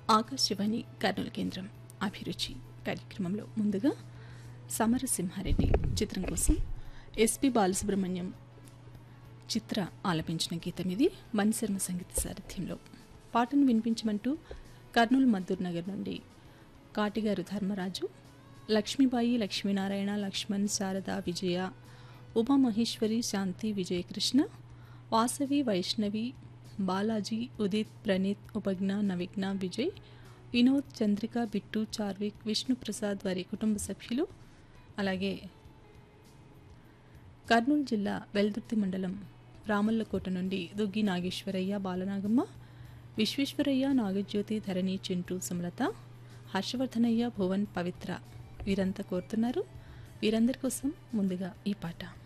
ఆకాశవాణి కర్నూలు కేంద్రం అభిరుచి కార్యక్రమంలో ముందుగా సమరసింహారెడ్డి చిత్రం కోసం ఎస్పి బాలసుబ్రహ్మణ్యం చిత్ర ఆలపించిన గీతం ఇది మణిశర్మ సంగీత సారథ్యంలో పాటను వినిపించమంటూ కర్నూలు మద్దూర్ నగర్ నుండి కాటిగారు ధర్మరాజు లక్ష్మీబాయి లక్ష్మీనారాయణ లక్ష్మణ్ శారద విజయ ఉమామహేశ్వరి శాంతి విజయకృష్ణ వాసవి వైష్ణవి బాలాజీ ఉదిత్ ప్రణీత్ ఉపజ్ఞ నవిఘ్న విజయ్ వినోద్ చంద్రిక బిట్టు చార్విక్ విష్ణుప్రసాద్ వారి కుటుంబ సభ్యులు అలాగే కర్నూలు జిల్లా వెల్దుర్తి మండలం రామల్లకోట నుండి దుగ్గి నాగేశ్వరయ్య బాలనాగమ్మ విశ్వేశ్వరయ్య నాగజ్యోతి ధరణి చింటూ సుమలత హర్షవర్ధనయ్య భువన్ పవిత్ర వీరంతా కోరుతున్నారు వీరందరి కోసం ముందుగా ఈ పాట